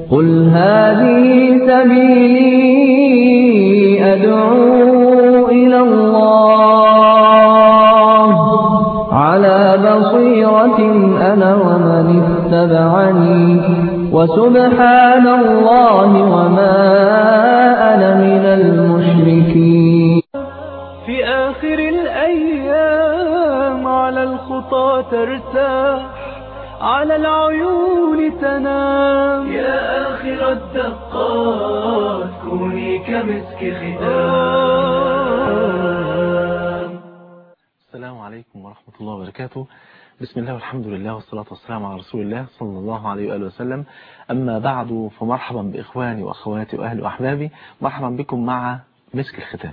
قل هذه سبيلي أدعو إلى الله على بصيرة أنا ومن اتبعني وسبحان الله وما أنا من المشركين في آخر الأيام على الخطى ترتاح على العيون تنام يا آخر الدقات كوني كمسك ختام السلام عليكم ورحمة الله وبركاته بسم الله والحمد لله والصلاة والسلام على رسول الله صلى الله عليه وآله وسلم أما بعد فمرحبا بإخواني وأخواتي وأهلي وأحبابي مرحبا بكم مع مسك الختام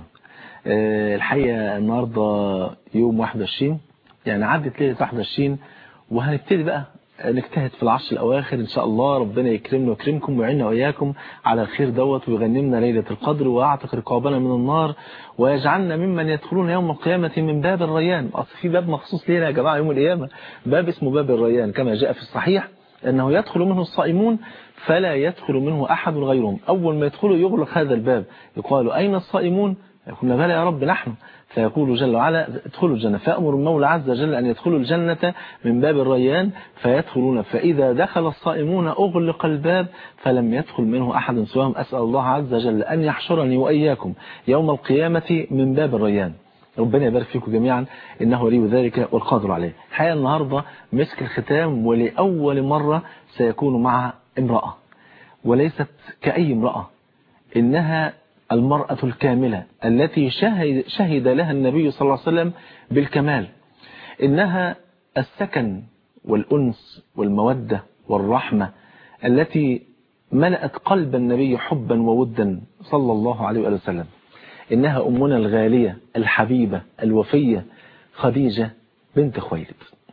أه الحقيقة النهاردة يوم 21 يعني عدت ليلة 21 وهنبتدي بقى نجتهد في العشر الأواخر إن شاء الله ربنا يكرمنا ويكرمكم ويعيننا وإياكم على الخير دوت ويغنمنا ليلة القدر ويعتق رقابنا من النار ويجعلنا ممن يدخلون يوم القيامة من باب الريان أصل في باب مخصوص لنا يا جماعة يوم القيامة باب اسمه باب الريان كما جاء في الصحيح أنه يدخل منه الصائمون فلا يدخل منه أحد غيرهم أول ما يدخلوا يغلق هذا الباب يقال أين الصائمون يقولون بلى يا رب نحن فيقول جل وعلا ادخلوا الجنة فأمر المولى عز وجل أن يدخلوا الجنة من باب الريان فيدخلون فإذا دخل الصائمون أغلق الباب فلم يدخل منه أحد سواهم أسأل الله عز وجل أن يحشرني وإياكم يوم القيامة من باب الريان ربنا يبارك فيكم جميعا إنه ولي ذلك والقادر عليه الحقيقة النهاردة مسك الختام ولأول مرة سيكون مع امرأة وليست كأي امرأة إنها المرأة الكاملة التي شهد, شهد لها النبي صلى الله عليه وسلم بالكمال إنها السكن والأنس والمودة والرحمة التي ملأت قلب النبي حبا وودا صلى الله عليه وسلم إنها أمنا الغالية الحبيبة الوفية خديجة بنت خويلد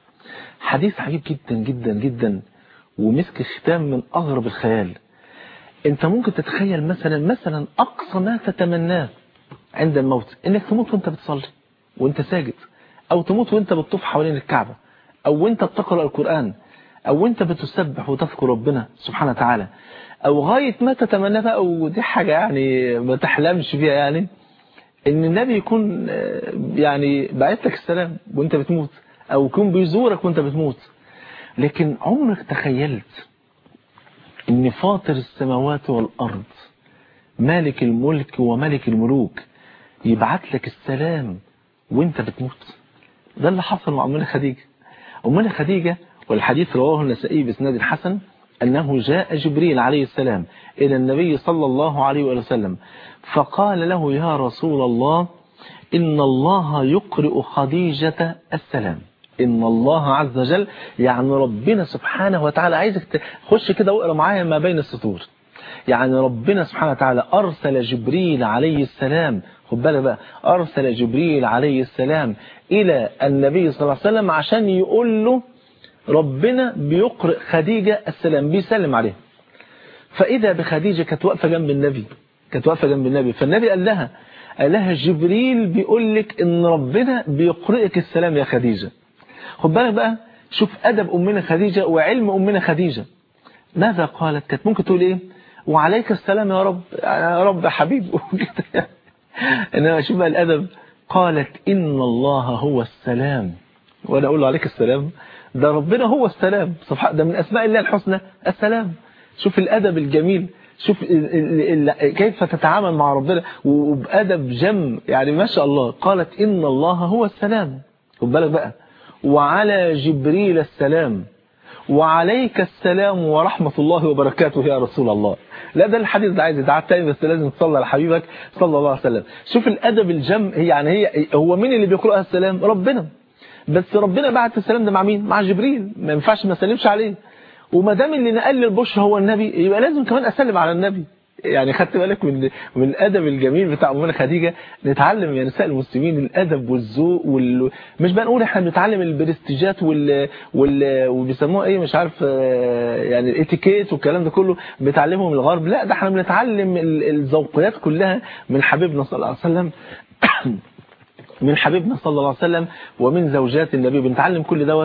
حديث عجيب جدا جدا جدا ومسك ختام من أغرب الخيال انت ممكن تتخيل مثلا مثلا اقصى ما تتمناه عند الموت انك تموت وانت بتصلي وانت ساجد او تموت وانت بتطوف حوالين الكعبة او وانت بتقرأ القرآن او وانت بتسبح وتذكر ربنا سبحانه وتعالى او غاية ما تتمناه بقى ودي حاجة يعني ما تحلمش فيها يعني ان النبي يكون يعني بعت لك السلام وانت بتموت او يكون بيزورك وانت بتموت لكن عمرك تخيلت ان فاطر السماوات والأرض مالك الملك وملك الملوك يبعت لك السلام وانت بتموت ده اللي حصل مع أمنا خديجة أمنا خديجة والحديث رواه النسائي بسناد الحسن أنه جاء جبريل عليه السلام إلى النبي صلى الله عليه وسلم فقال له يا رسول الله إن الله يقرئ خديجة السلام إن الله عز وجل يعني ربنا سبحانه وتعالى عايزك تخش كده واقرا معايا ما بين السطور يعني ربنا سبحانه وتعالى أرسل جبريل عليه السلام خد بالك بقى أرسل جبريل عليه السلام إلى النبي صلى الله عليه وسلم عشان يقول له ربنا بيقرئ خديجة السلام بيسلم عليه فإذا بخديجة كانت واقفة جنب النبي كانت واقفة جنب النبي فالنبي قال لها قال لها جبريل بيقول لك إن ربنا بيقرئك السلام يا خديجة خد بالك بقى شوف أدب أمنا خديجة وعلم أمنا خديجة ماذا قالت كانت ممكن تقول إيه وعليك السلام يا رب يا رب حبيب إنما شوف بقى الأدب قالت إن الله هو السلام وأنا أقول له عليك السلام ده ربنا هو السلام سبحان ده من أسماء الله الحسنى السلام شوف الأدب الجميل شوف كيف تتعامل مع ربنا وبأدب جم يعني ما شاء الله قالت إن الله هو السلام خد بالك بقى وعلى جبريل السلام وعليك السلام ورحمة الله وبركاته يا رسول الله لا ده الحديث ده عايز يتعاد تاني بس لازم تصلي على حبيبك صلى الله عليه وسلم شوف الأدب الجم يعني هي هو مين اللي بيقرأها السلام ربنا بس ربنا بعت السلام ده مع مين مع جبريل ما ينفعش ما اسلمش عليه وما دام اللي نقل البشرى هو النبي يبقى لازم كمان اسلم على النبي يعني خدت بالك من من الادب الجميل بتاع امنا خديجه نتعلم يا نساء المسلمين الادب والذوق وال مش بنقول احنا بنتعلم البرستيجات وال وال وبيسموها ايه مش عارف يعني الاتيكيت والكلام ده كله بنتعلمه من الغرب لا ده احنا بنتعلم الذوقيات كلها من حبيبنا صلى الله عليه وسلم من حبيبنا صلى الله عليه وسلم ومن زوجات النبي بنتعلم كل دوت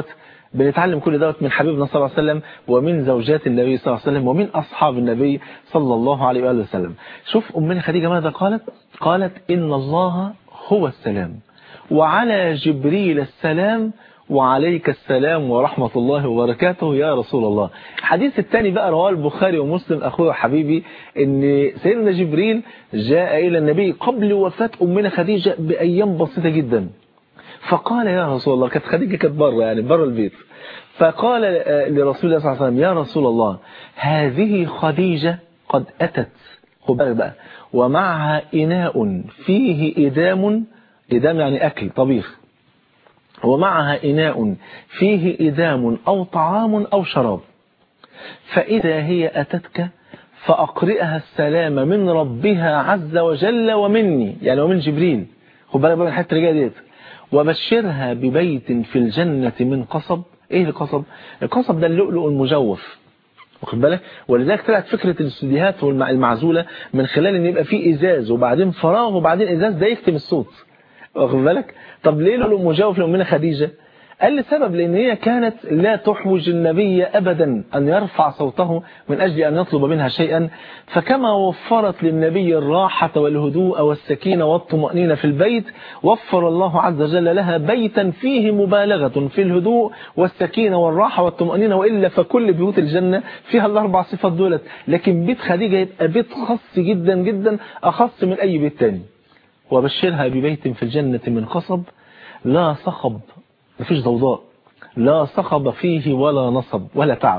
بنتعلم كل دوت من حبيبنا صلى الله عليه وسلم ومن زوجات النبي صلى الله عليه وسلم ومن أصحاب النبي صلى الله عليه وآله وسلم شوف أمنا خديجة ماذا قالت قالت إن الله هو السلام وعلى جبريل السلام وعليك السلام ورحمة الله وبركاته يا رسول الله الحديث الثاني بقى رواه البخاري ومسلم أخوه حبيبي ان سيدنا جبريل جاء إلى النبي قبل وفاة أمنا خديجة بأيام بسيطة جدا فقال يا رسول الله كانت خديجة كانت بره يعني بره البيت فقال لرسول الله صلى الله عليه وسلم يا رسول الله هذه خديجة قد أتت خد بالك بقى ومعها إناء فيه إدام إدام يعني أكل طبيخ ومعها إناء فيه إدام أو طعام أو شراب فإذا هي أتتك فأقرئها السلام من ربها عز وجل ومني يعني ومن جبريل خد بالك بقى من الحته اللي ديت وبشرها ببيت في الجنة من قصب ايه القصب القصب ده اللؤلؤ المجوف واخد بالك ولذلك طلعت فكرة الاستديوهات المعزولة من خلال ان يبقى فيه ازاز وبعدين فراغ وبعدين ازاز ده يكتم الصوت واخد بالك طب ليه لؤلؤ مجوف لأمنا خديجة قال لسبب لأن هي كانت لا تحوج النبي أبدا أن يرفع صوته من أجل أن يطلب منها شيئا فكما وفرت للنبي الراحة والهدوء والسكينة والطمأنينة في البيت وفر الله عز وجل لها بيتا فيه مبالغة في الهدوء والسكينة والراحة والطمأنينة وإلا فكل بيوت الجنة فيها الأربع صفات دولت لكن بيت خديجة يبقى بيت خاص جدا جدا أخص من أي بيت تاني وبشرها ببيت في الجنة من قصب لا صخب مفيش ضوضاء لا صخب فيه ولا نصب ولا تعب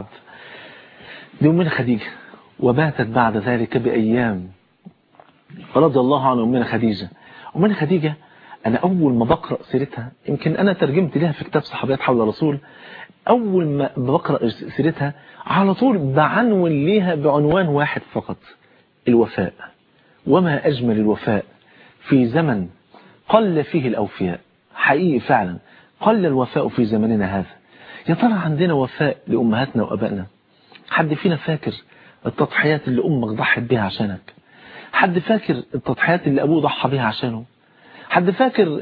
دي أمنا خديجة وباتت بعد ذلك بأيام رضي الله عن أمنا خديجة أمنا خديجة أنا أول ما بقرأ سيرتها يمكن أنا ترجمت لها في كتاب صحابيات حول الرسول أول ما بقرأ سيرتها على طول بعنون ليها بعنوان واحد فقط الوفاء وما أجمل الوفاء في زمن قل فيه الأوفياء حقيقي فعلا قل الوفاء في زمننا هذا يا ترى عندنا وفاء لأمهاتنا وأبائنا حد فينا فاكر التضحيات اللي أمك ضحت بها عشانك حد فاكر التضحيات اللي أبوه ضحى بها عشانه حد فاكر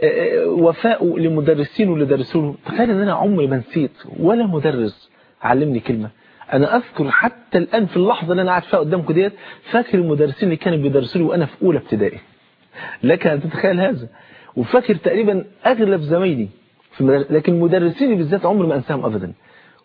وفاءه لمدرسين واللي درسوا له تخيل ان انا عمري ما نسيت ولا مدرس علمني كلمة انا اذكر حتى الان في اللحظة اللي انا قاعد فيها قدامكم ديت فاكر المدرسين اللي كانوا بيدرسوا لي وانا في اولى ابتدائي لك ان تتخيل هذا وفاكر تقريبا اغلب زمايلي في المدرسة لكن مدرسيني بالذات عمري ما انساهم ابدا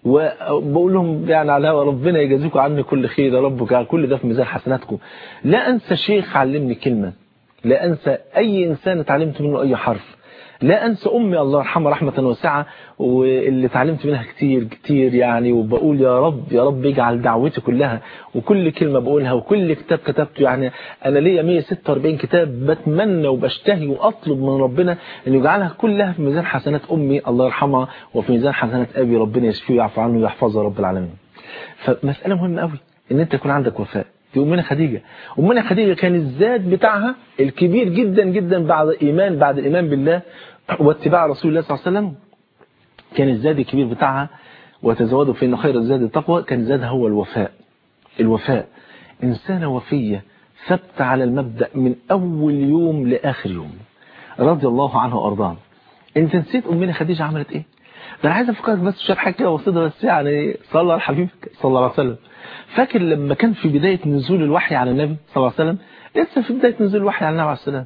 وبقول لهم يعني على ربنا يجازيكم عني كل خير يا رب وجعل كل ده في ميزان حسناتكم لا انسى شيخ علمني كلمة لا انسى اي انسان اتعلمت منه اي حرف لا انسى امي الله يرحمها رحمة واسعة واللي اتعلمت منها كتير كتير يعني وبقول يا رب يا رب يجعل دعوتي كلها وكل كلمة بقولها وكل كتاب كتبته يعني انا ليا 146 كتاب بتمنى وبشتهي واطلب من ربنا ان يجعلها كلها في ميزان حسنات امي الله يرحمها وفي ميزان حسنات ابي ربنا يشفيه ويعفو عنه ويحفظه رب العالمين فمسألة مهمة قوي ان انت يكون عندك وفاء دي أمنا خديجة أمنا خديجة كان الزاد بتاعها الكبير جدا جدا بعد إيمان بعد الإيمان بالله واتباع رسول الله صلى الله عليه وسلم كان الزاد الكبير بتاعها وتزودوا فإن خير الزاد التقوى كان زادها هو الوفاء الوفاء إنسانة وفية ثبت على المبدأ من أول يوم لآخر يوم رضي الله عنه وأرضاه أنت نسيت أمنا خديجة عملت إيه ده أنا عايز أفكرك بس شوية حاجة كده بسيطة بس يعني صلى على حبيبك صلى الله عليه وسلم فاكر لما كان في بداية نزول الوحي على النبي صلى الله عليه وسلم لسه في بداية نزول الوحي على النبي عليه السلام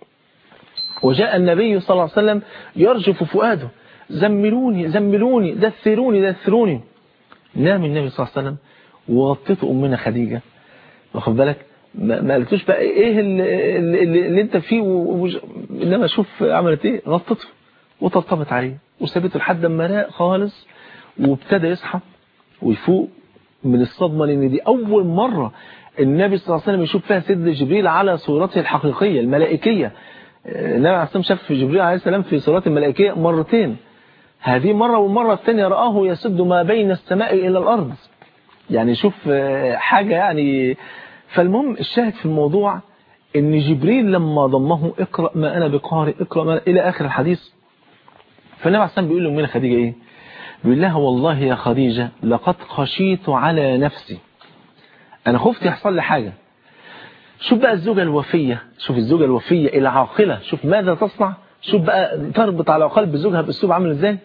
وجاء النبي صلى الله عليه وسلم يرجف فؤاده زملوني زملوني دثروني دثروني نام النبي صلى الله عليه وسلم وغطته أمنا خديجة واخد بالك ما قالتوش بقى ايه اللي, اللي, اللي انت فيه وج... انما شوف عملت ايه غطته وطبطبت عليه وسابته لحد ما راق خالص وابتدى يصحى ويفوق من الصدمة لان دي اول مرة النبي صلى الله عليه وسلم يشوف فيها سيدنا جبريل على صورته الحقيقية الملائكية النبي عليه الصلاة شاف جبريل عليه السلام في صورته الملائكية مرتين هذه مرة والمرة الثانية رآه يسد ما بين السماء إلى الأرض يعني شوف حاجة يعني فالمهم الشاهد في الموضوع ان جبريل لما ضمه اقرأ ما أنا بقارئ اقرأ ما إلى آخر الحديث فالنبي عليه السلام بيقول لأمنا خديجة إيه بيقول لها والله يا خديجة لقد خشيت على نفسي أنا خفت يحصل لي حاجة شوف بقى الزوجة الوفية شوف الزوجة الوفية العاقلة شوف ماذا تصنع شوف بقى تربط على قلب زوجها بأسلوب عامل ازاي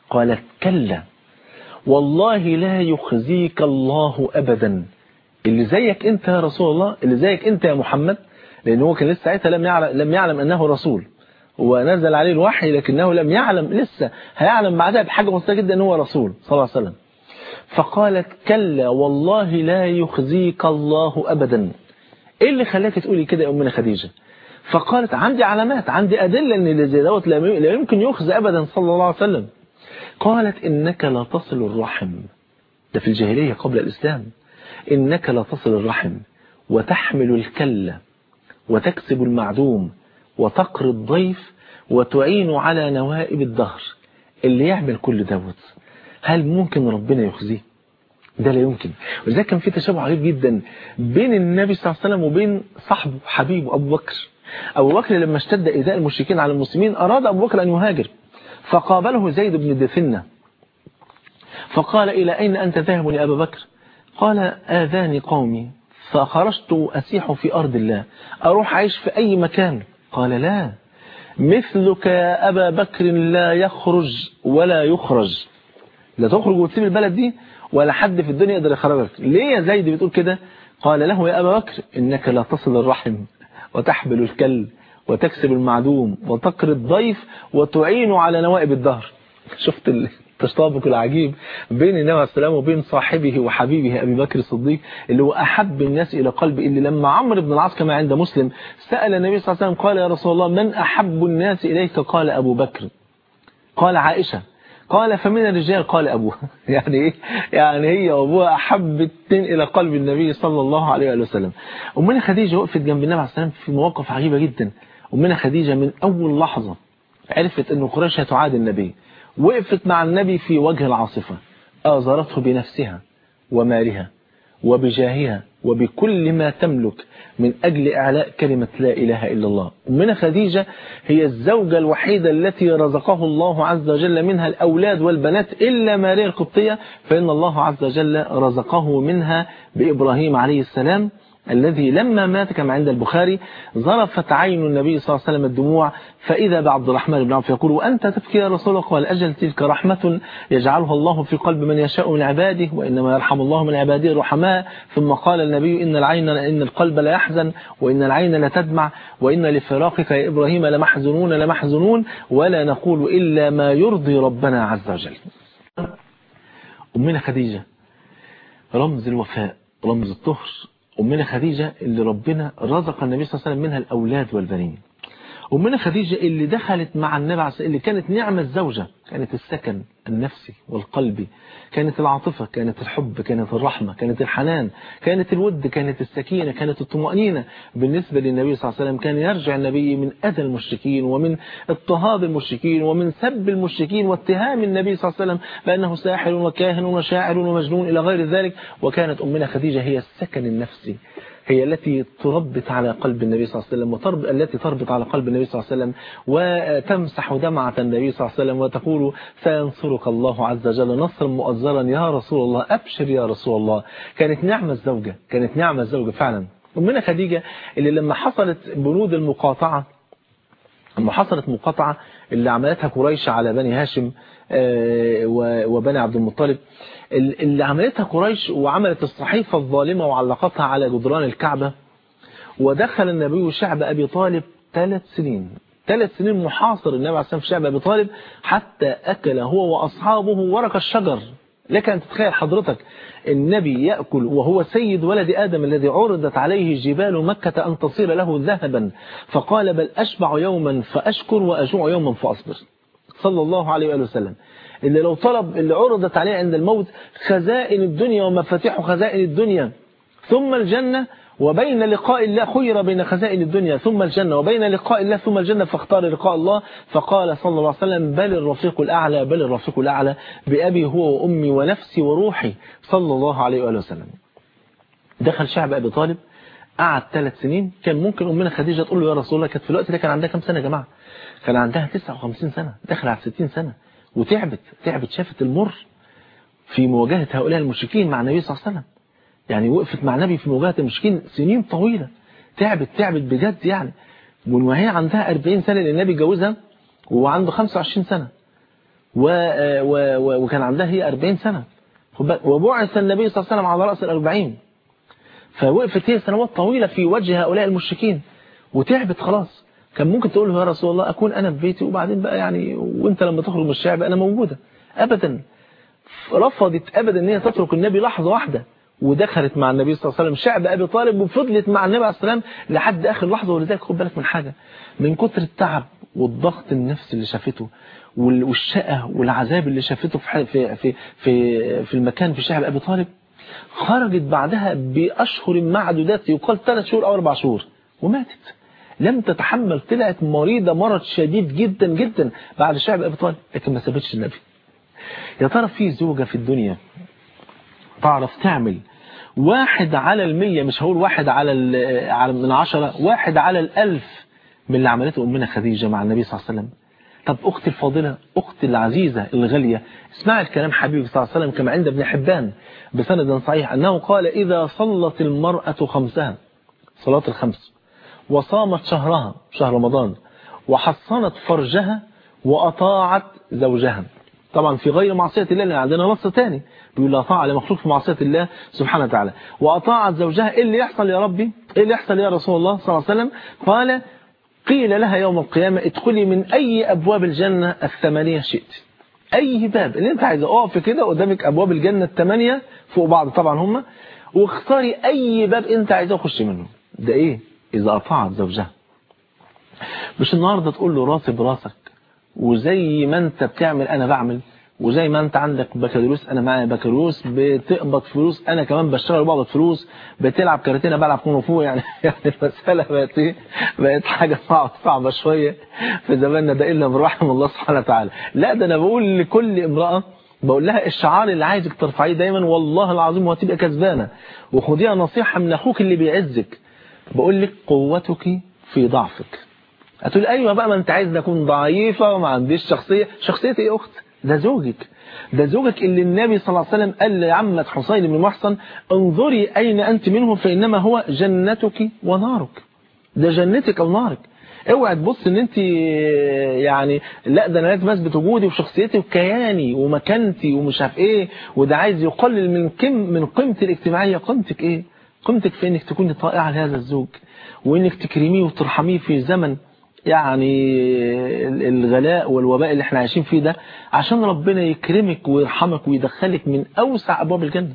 قالت كلا والله لا يخزيك الله أبدا اللي زيك أنت يا رسول الله اللي زيك أنت يا محمد لأن هو كان لسه ساعتها لم يعلم, لم يعلم أنه رسول ونزل عليه الوحي لكنه لم يعلم لسه هيعلم بعدها بحاجة بسيطة جدا أنه رسول صلى الله عليه وسلم فقالت كلا والله لا يخزيك الله أبدا إيه اللي خلاك تقولي كده يا أمنا خديجة فقالت عندي علامات عندي أدلة أن اللي زي دوت لا يمكن يخزى أبدا صلى الله عليه وسلم قالت إنك لا تصل الرحم ده في الجاهلية قبل الإسلام إنك لا تصل الرحم وتحمل الكلة وتكسب المعدوم وتقري الضيف وتعين على نوائب الدهر اللي يعمل كل دوت هل ممكن ربنا يخزيه ده لا يمكن ولذلك كان في تشابه عجيب جدا بين النبي صلى الله عليه وسلم وبين صاحبه حبيبه أبو بكر أبو بكر لما اشتد إيذاء المشركين على المسلمين أراد أبو بكر أن يهاجر فقابله زيد بن دثنة فقال إلى أين أنت ذاهب يا أبا بكر قال آذاني قومي فخرجت أسيح في أرض الله أروح أعيش في أي مكان قال لا مثلك يا أبا بكر لا يخرج ولا يخرج لا تخرج وتسيب البلد دي ولا حد في الدنيا يقدر يخرجك ليه يا زيد بتقول كده قال له يا أبا بكر إنك لا تصل الرحم وتحمل الكل وتكسب المعدوم وتقري الضيف وتعين على نوائب الدهر شفت التشطابق العجيب بين النبي عليه السلام وبين صاحبه وحبيبه أبي بكر الصديق اللي هو أحب الناس إلى قلبه اللي لما عمرو بن العاص كما عند مسلم سأل النبي صلى الله عليه وسلم قال يا رسول الله من أحب الناس إليك قال أبو بكر قال عائشة قال فمن الرجال قال أبوها يعني إيه يعني هي وأبوها أحب التين إلى قلب النبي صلى الله عليه وسلم أمنا خديجة وقفت جنب النبي عليه السلام في مواقف عجيبة جدا أمنا خديجة من أول لحظة عرفت أن قريش هتعاد النبي وقفت مع النبي في وجه العاصفة آزرته بنفسها ومالها وبجاهها وبكل ما تملك من أجل إعلاء كلمة لا إله إلا الله أمنا خديجة هي الزوجة الوحيدة التي رزقه الله عز وجل منها الأولاد والبنات إلا ماريا القبطية فإن الله عز وجل رزقه منها بإبراهيم عليه السلام الذي لما مات كما عند البخاري ظرفت عين النبي صلى الله عليه وسلم الدموع فإذا بعبد الرحمن بن عوف يقول وأنت تبكي يا رسول الله قال أجل تلك رحمة يجعلها الله في قلب من يشاء من عباده وإنما يرحم الله من عباده الرحماء ثم قال النبي إن العين إن القلب لا يحزن وإن العين لا تدمع وإن لفراقك يا إبراهيم لمحزنون لمحزنون ولا نقول إلا ما يرضي ربنا عز وجل أمنا خديجة رمز الوفاء رمز الطهر أمنا خديجة اللي ربنا رزق النبي صلى الله عليه وسلم منها الأولاد والبنين أمنا خديجة اللي دخلت مع النبي عليه اللي كانت نعمة الزوجة كانت السكن النفسي والقلبي كانت العاطفة كانت الحب كانت الرحمة كانت الحنان كانت الود كانت السكينة كانت الطمأنينة بالنسبة للنبي صلى الله عليه وسلم كان يرجع النبي من أذى المشركين ومن اضطهاد المشركين ومن سب المشركين واتهام النبي صلى الله عليه وسلم بأنه ساحر وكاهن وشاعر ومجنون إلى غير ذلك وكانت أمنا خديجة هي السكن النفسي هي التي تربط على قلب النبي صلى الله عليه وسلم وترب... التي تربط على قلب النبي صلى الله عليه وسلم وتمسح دمعة النبي صلى الله عليه وسلم وتقول سينصرك الله عز وجل نصرا مؤزرا يا رسول الله أبشر يا رسول الله كانت نعمة الزوجة كانت نعمة الزوجة فعلا أمنا خديجة اللي لما حصلت بنود المقاطعة لما حصلت مقاطعة اللي عملتها قريش على بني هاشم وبني عبد المطلب اللي عملتها قريش وعملت الصحيفة الظالمة وعلقتها على جدران الكعبة ودخل النبي شعب أبي طالب ثلاث سنين ثلاث سنين محاصر النبي عليه السلام في شعب أبي طالب حتى أكل هو وأصحابه ورق الشجر لك أن تتخيل حضرتك النبي يأكل وهو سيد ولد آدم الذي عرضت عليه جبال مكة أن تصير له ذهبا فقال بل أشبع يوما فأشكر وأجوع يوما فأصبر صلى الله عليه وآله وسلم اللي لو طلب اللي عرضت عليه عند الموت خزائن الدنيا ومفاتيح خزائن الدنيا ثم الجنة وبين لقاء الله خير بين خزائن الدنيا ثم الجنة وبين لقاء الله ثم الجنة فاختار لقاء الله فقال صلى الله عليه وسلم بل الرفيق الأعلى بل الرفيق الأعلى بأبي هو وأمي ونفسي وروحي صلى الله عليه وآله وسلم دخل شعب أبي طالب قعد ثلاث سنين كان ممكن أمنا خديجة تقول له يا رسول الله كانت في الوقت ده كان عندها كم سنة يا جماعة كان عندها 59 سنة دخل على 60 سنة وتعبت تعبت شافت المر في مواجهة هؤلاء المشركين مع النبي صلى الله عليه وسلم يعني وقفت مع النبي في مواجهة المشركين سنين طويلة تعبت تعبت بجد يعني وهي عندها 40 سنة لأن النبي جوزها وهو عنده 25 سنة و... و... و... وكان عندها هي 40 سنة خد بالك. وبعث النبي صلى الله عليه وسلم على رأس الأربعين فوقفت هي سنوات طويلة في وجه هؤلاء المشركين وتعبت خلاص كان ممكن تقول له يا رسول الله أكون أنا في بيتي وبعدين بقى يعني وانت لما تخرج من الشعب أنا موجودة أبدا رفضت أبدا أن هي تترك النبي لحظة واحدة ودخلت مع النبي صلى الله عليه وسلم شعب أبي طالب وفضلت مع النبي عليه السلام لحد آخر لحظة ولذلك خد بالك من حاجة من كتر التعب والضغط النفسي اللي شافته وال- والشقة والعذاب اللي شافته في ح- في في في, في المكان في شعب أبي طالب خرجت بعدها بأشهر معدودات يقال ثلاث شهور أو أربع شهور وماتت لم تتحمل طلعت مريضة مرض شديد جدا جدا بعد شعب أبي طالب لكن ما سابتش النبي يا ترى في زوجة في الدنيا تعرف تعمل واحد على المية مش هقول واحد على ال- على من عشرة واحد على الألف من اللي عملته أمنا خديجة مع النبي صلى الله عليه وسلم طب أختي الفاضلة أختي العزيزة الغالية اسمع الكلام حبيبي صلى الله عليه وسلم كما عند ابن حبان بسند صحيح أنه قال إذا صلت المرأة خمسها صلاة الخمس وصامت شهرها شهر رمضان وحصنت فرجها وأطاعت زوجها طبعا في غير معصية الله لأن عندنا نص تاني بيقول لا طاعة لمخلوق في معصية الله سبحانه وتعالى وأطاعت زوجها إيه اللي يحصل يا ربي إيه اللي يحصل يا رسول الله صلى الله عليه وسلم قال قيل لها يوم القيامة ادخلي من أي أبواب الجنة الثمانية شئت أي باب اللي أنت عايزة أقف كده قدامك أبواب الجنة الثمانية فوق بعض طبعا هم واختاري أي باب أنت عايزة أخش منه ده إيه إذا أطاعت زوجها مش النهاردة تقول له راسي براسك وزي ما انت بتعمل انا بعمل وزي ما انت عندك بكالوريوس انا معايا بكالوريوس بتقبض فلوس انا كمان بشتغل وبقبض فلوس بتلعب كاراتيه انا بلعب كونغ فو يعني يعني المساله بقت ايه بقت حاجه صعبه صعبه شويه في زماننا ده الا برحم الله سبحانه وتعالى لا ده انا بقول لكل امراه بقول لها الشعار اللي عايزك ترفعيه دايما والله العظيم وهتبقى كسبانه وخديها نصيحه من اخوك اللي بيعزك بقول لك قوتك في ضعفك هتقول ايوه بقى ما انت عايز اكون ضعيفه وما عنديش شخصيه شخصيتي ايه يا اخت ده زوجك ده زوجك اللي النبي صلى الله عليه وسلم قال لعمة حسين بن محصن انظري اين انت منه فانما هو جنتك ونارك ده جنتك او نارك اوعى تبص ان انت يعني لا ده انا لازم اثبت وجودي وشخصيتي وكياني ومكانتي ومش عارف ايه وده عايز يقلل من كم من قيمتي الاجتماعيه قيمتك ايه قيمتك في انك تكوني طائعه لهذا الزوج وانك تكرميه وترحميه في زمن يعني الغلاء والوباء اللي احنا عايشين فيه ده عشان ربنا يكرمك ويرحمك ويدخلك من اوسع ابواب الجنه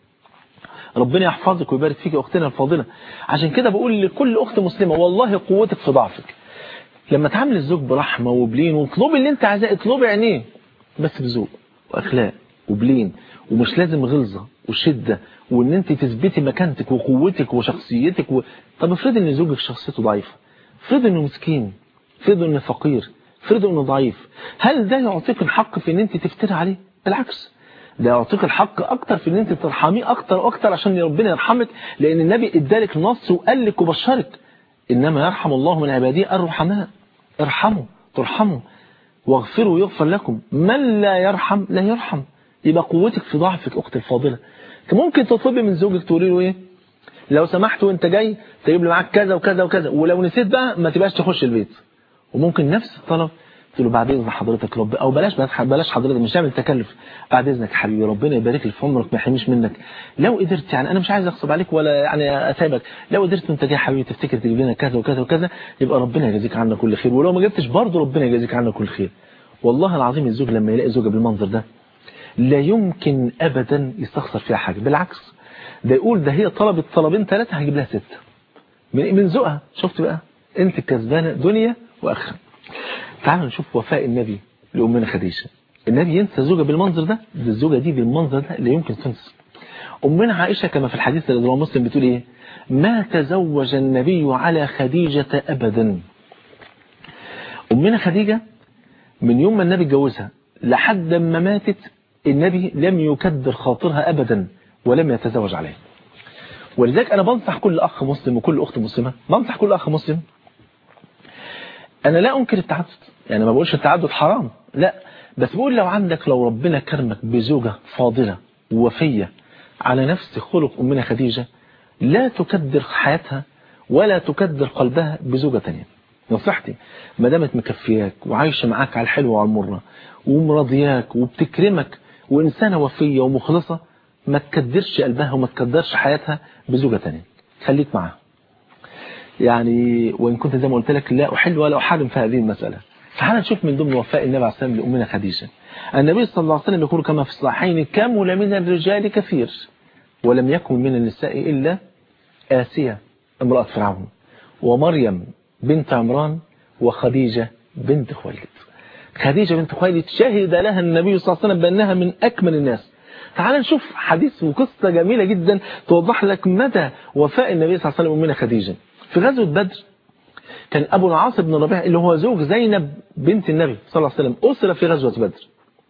ربنا يحفظك ويبارك فيك يا اختنا الفاضله عشان كده بقول لكل اخت مسلمه والله قوتك في ضعفك لما تعامل الزوج برحمه وبلين واطلبي اللي انت عايزاه اطلبي عينيه بس بذوق واخلاق وبلين ومش لازم غلظه وشده وان انت تثبتي مكانتك وقوتك وشخصيتك و... طب افرض ان زوجك شخصيته ضعيفه افرض انه مسكين افرض انه فقير افرض انه ضعيف هل ده يعطيك الحق في ان انت تفتري عليه بالعكس ده يعطيك الحق اكتر في ان انت ترحميه اكتر واكتر عشان ربنا يرحمك لان النبي ادالك نص وقال لك وبشرك انما يرحم الله من عباده الرحماء ارحموا ترحموا واغفروا يغفر لكم من لا يرحم لا يرحم يبقى قوتك في ضعفك اختي الفاضله ممكن تطلبي من زوجك تقولي له ايه لو سمحت وانت جاي تجيب لي معاك كذا وكذا وكذا ولو نسيت بقى ما تبقاش تخش البيت وممكن نفس الطلب تقول له بعد اذن حضرتك رب او بلاش بلاش حضرتك مش تعمل تكلف بعد اذنك حبيبي ربنا يبارك لي في عمرك ما يحرمش منك لو قدرت يعني انا مش عايز اغصب عليك ولا يعني اتعبك لو قدرت وانت جاي حبيبي تفتكر تجيب لنا كذا وكذا وكذا يبقى ربنا يجازيك عنا كل خير ولو ما جبتش برضه ربنا يجازيك عنا كل خير والله العظيم الزوج لما يلاقي زوجه بالمنظر ده لا يمكن ابدا يستخسر فيها حاجه بالعكس ده يقول ده هي طلبت طلبين ثلاثه هجيب لها سته من من ذوقها شفت بقى انت كسبانه دنيا واخره تعالوا نشوف وفاء النبي لأمنا خديجة النبي ينسى زوجة بالمنظر ده ده الزوجة دي بالمنظر ده لا يمكن تنسى أمنا عائشة كما في الحديث الذي رواه مسلم بتقول إيه ما تزوج النبي على خديجة أبدا أمنا خديجة من يوم ما النبي اتجوزها لحد ما ماتت النبي لم يكدر خاطرها أبدا ولم يتزوج عليها ولذلك أنا بنصح كل أخ مسلم وكل أخت مسلمة بنصح كل أخ مسلم أنا لا أنكر التعدد يعني ما بقولش التعدد حرام لا بس بقول لو عندك لو ربنا كرمك بزوجة فاضلة ووفية على نفس خلق أمنا خديجة لا تكدر حياتها ولا تكدر قلبها بزوجة تانية نصيحتي ما دامت مكفياك وعايشه معاك على الحلوه وعلى المره ومراضياك وبتكرمك وانسانه وفيه ومخلصه ما تكدرش قلبها وما تكدرش حياتها بزوجه ثانيه خليك معاها يعني وان كنت زي ما قلت لك لا احل ولا احرم في هذه المساله تعال نشوف من ضمن وفاء النبي عليه الصلاه والسلام لامنا خديجه النبي صلى الله عليه وسلم يقول كما في الصحيحين كمل من الرجال كثير ولم يكن من النساء الا آسية امرأة فرعون ومريم بنت عمران وخديجة بنت خويلد خديجة بنت خويلد شهد لها النبي صلى الله عليه وسلم بأنها من أكمل الناس تعال نشوف حديث وقصة جميلة جدا توضح لك مدى وفاء النبي صلى الله عليه وسلم أمنا خديجة في غزوة بدر كان أبو العاص بن ربيع اللي هو زوج زينب بنت النبي صلى الله عليه وسلم أسر في غزوة بدر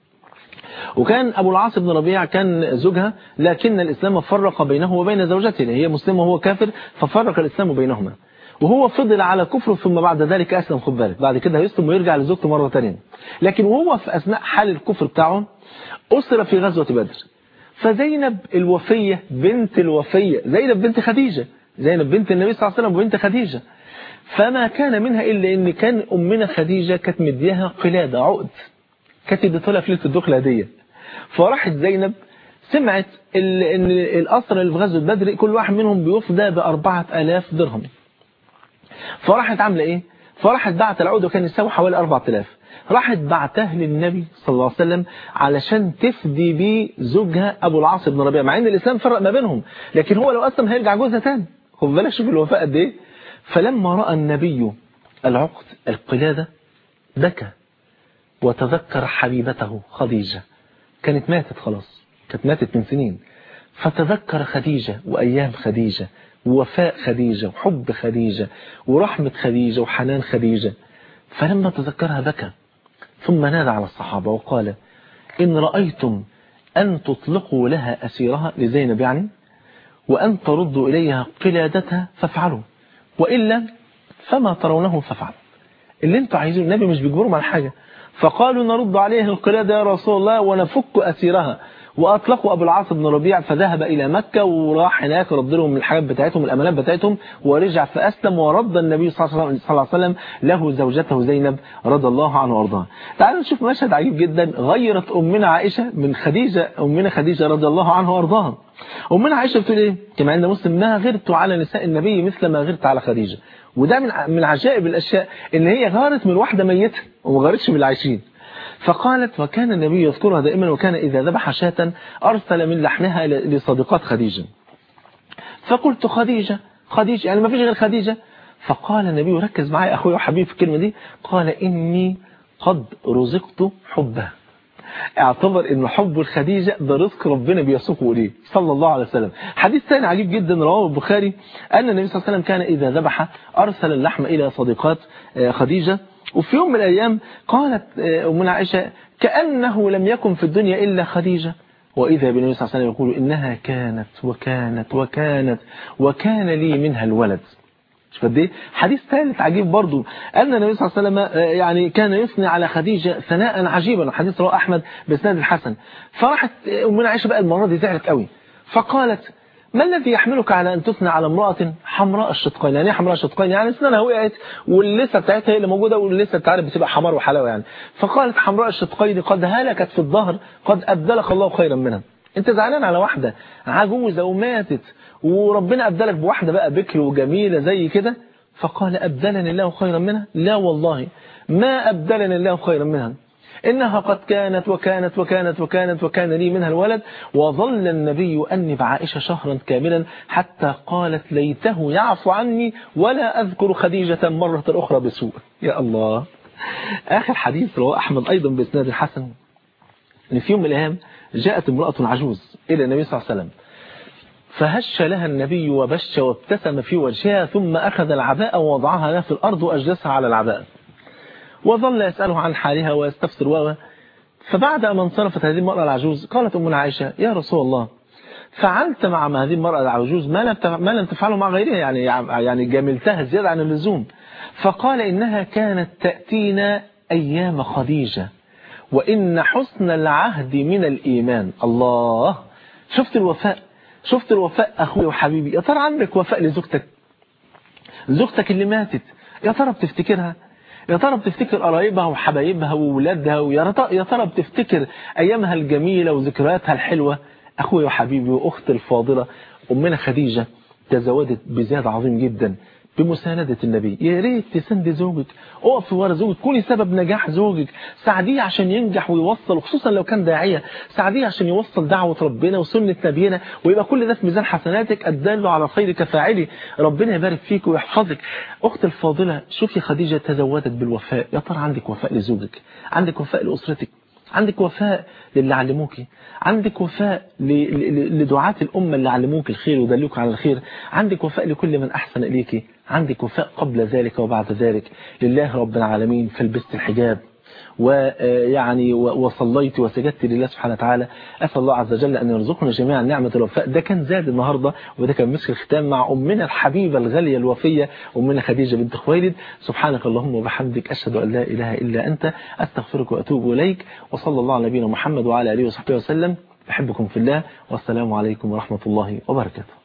وكان أبو العاص بن ربيع كان زوجها لكن الإسلام فرق بينه وبين زوجته هي مسلمة وهو كافر ففرق الإسلام بينهما وهو فضل على كفره ثم بعد ذلك أسلم خد بالك بعد كده هيسلم ويرجع لزوجته مرة ثانيه لكن وهو في أثناء حال الكفر بتاعه أسر في غزوة بدر فزينب الوفية بنت الوفية زينب بنت خديجة زينب بنت النبي صلى الله عليه وسلم وبنت خديجة فما كان منها إلا إن كان أمنا خديجة كانت مديها قلادة عقد كانت اديتها في ليله الدخله هديه فراحت زينب سمعت ان الاسرى اللي في غزوه بدر كل واحد منهم بيفدى ب 4000 درهم فراحت عامله ايه فراحت بعت العقد وكان يساوي حوالي 4000 راحت بعتها للنبي صلى الله عليه وسلم علشان تفدي بيه زوجها ابو العاص بن ربيعه مع ان الاسلام فرق ما بينهم لكن هو لو اسلم هيرجع جوزها تاني خد بالك شوف الوفاء قد ايه فلما راى النبي العقد القلاده بكى وتذكر حبيبته خديجة كانت ماتت خلاص كانت ماتت من سنين فتذكر خديجة وأيام خديجة ووفاء خديجة وحب خديجة ورحمة خديجة وحنان خديجة فلما تذكرها بكى ثم نادى على الصحابة وقال إن رأيتم أن تطلقوا لها أسيرها لزينب يعني وأن تردوا إليها قلادتها فافعلوا وإلا فما ترونه فافعلوا اللي انتوا عايزين النبي مش بيجبرهم على حاجة فقالوا نرد عليه القلادة يا رسول الله ونفك أسيرها وأطلقوا أبو العاص بن ربيع فذهب إلى مكة وراح هناك رد لهم الحاجات بتاعتهم الأمانات بتاعتهم ورجع فأسلم ورد النبي صلى الله عليه وسلم له زوجته زينب رضي الله عنه وارضاها تعالوا نشوف مشهد عجيب جدا غيرت أمنا عائشة من خديجة أمنا خديجة رضي الله عنها وارضاها أمنا عائشة بتقول إيه كما عند مسلم ما غرت على نساء النبي مثل ما غرت على خديجة وده من من عجائب الأشياء إن هي غارت من واحدة ميتة وما غارتش من العايشين فقالت وكان النبي يذكرها دائما وكان إذا ذبح شاة أرسل من لحمها لصديقات خديجة فقلت خديجة خديجة يعني ما فيش غير خديجة فقال النبي ركز معي أخوي وحبيبي في الكلمة دي قال إني قد رزقت حبها اعتبر ان حب الخديجة ده رزق ربنا بيسوقه اليه صلى الله عليه وسلم حديث ثاني عجيب جدا رواه البخاري ان النبي صلى الله عليه وسلم كان اذا ذبح ارسل اللحم الى صديقات خديجة وفي يوم من الايام قالت امنا عائشة كأنه لم يكن في الدنيا الا خديجة وإذا بالنبي صلى الله عليه وسلم يقول إنها كانت وكانت وكانت وكان لي منها الولد شوف قد ايه حديث ثالث عجيب برضو أن النبي صلى الله عليه وسلم يعني كان يثني على خديجة ثناء عجيبا حديث رواه أحمد بإسناد الحسن فراحت أمنا عائشة بقى المرة دي زعلت قوي فقالت ما الذي يحملك على أن تثنى على امرأة حمراء الشدقين يعني ايه حمراء الشدقين يعني اسنانها وقعت واللسه بتاعتها هي اللي موجودة واللسه بتاعتها بتبقى حمار وحلاوة يعني فقالت حمراء الشدقين قد هلكت في الظهر قد أبدلك الله خيرا منها انت زعلان على واحدة عجوزة وماتت وربنا أبدلك بواحدة بقى بكر وجميلة زي كده فقال أبدلني الله خيرا منها لا والله ما أبدلني الله خيرا منها إنها قد كانت وكانت وكانت وكانت وكان لي منها الولد وظل النبي أني بعائشة شهرا كاملا حتى قالت ليته يعفو عني ولا أذكر خديجة مرة أخرى بسوء يا الله آخر حديث رواه أحمد أيضا بإسناد الحسن أن في يوم من الأيام جاءت امرأة عجوز إلى النبي صلى الله عليه وسلم فهش لها النبي وبش وابتسم في وجهها ثم أخذ العباءة ووضعها لها في الأرض وأجلسها على العباءة وظل يسأله عن حالها ويستفسر و فبعد ما انصرفت هذه المرأة العجوز قالت أمنا عائشة يا رسول الله فعلت مع هذه المرأة العجوز ما لم ما لم تفعله مع غيرها يعني يعني جاملتها زيادة عن اللزوم فقال إنها كانت تأتينا أيام خديجة وإن حسن العهد من الإيمان الله شفت الوفاء شفت الوفاء أخوي وحبيبي يا ترى عندك وفاء لزوجتك زوجتك اللي ماتت يا ترى بتفتكرها يا ترى بتفتكر قرايبها وحبايبها وولادها ويا ت- يا ترى بتفتكر ايامها الجميله وذكرياتها الحلوه اخويا وحبيبي واختي الفاضله امنا خديجه تزودت بزياد عظيم جدا بمساندة النبي يا ريت تسند زوجك اقف ورا زوجك كوني سبب نجاح زوجك ساعديه عشان ينجح ويوصل خصوصا لو كان داعية ساعديه عشان يوصل دعوة ربنا وسنة نبينا ويبقى كل ده في ميزان حسناتك الدال على الخير كفاعله ربنا يبارك فيك ويحفظك اخت الفاضلة شوفي خديجة تزودت بالوفاء يا ترى عندك وفاء لزوجك عندك وفاء لأسرتك عندك وفاء للي علموكي عندك وفاء ل- ل- لدعاة الأمة اللي علموك الخير ودلوك على الخير عندك وفاء لكل من أحسن إليك عندك وفاء قبل ذلك وبعد ذلك لله رب العالمين فلبست الحجاب ويعني وصليت وسجدت لله سبحانه وتعالى أسأل الله عز وجل أن يرزقنا جميعا نعمة الوفاء ده كان زاد النهاردة وده كان مسك الختام مع أمنا الحبيبة الغالية الوفية أمنا خديجة بنت خويلد سبحانك اللهم وبحمدك أشهد أن لا إله إلا أنت أستغفرك وأتوب إليك وصلى الله على نبينا محمد وعلى آله وصحبه وسلم أحبكم في الله والسلام عليكم ورحمة الله وبركاته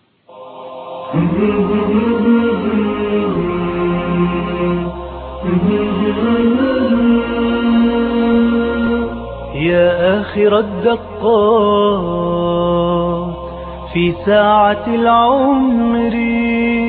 يا آخر الدقات في ساعة العمر